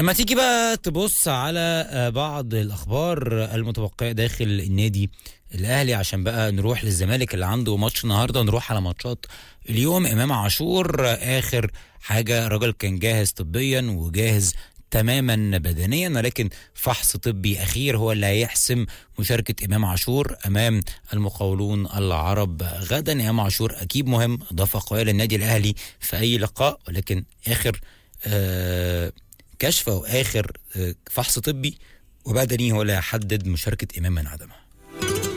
لما تيجي بقى تبص على آه، بعض الاخبار المتبقيه داخل النادي الاهلي عشان بقى نروح للزمالك اللي عنده ماتش النهارده نروح على ماتشات اليوم امام عاشور آه، اخر حاجه راجل كان جاهز طبيا وجاهز تماما بدنيا ولكن فحص طبي اخير هو اللي هيحسم مشاركه امام عاشور امام المقاولون العرب غدا امام عاشور اكيد مهم اضافه قويه للنادي الاهلي في اي لقاء ولكن اخر آه كشف او اخر آه، فحص طبي وبدني هو اللي هيحدد مشاركه امام من عدمها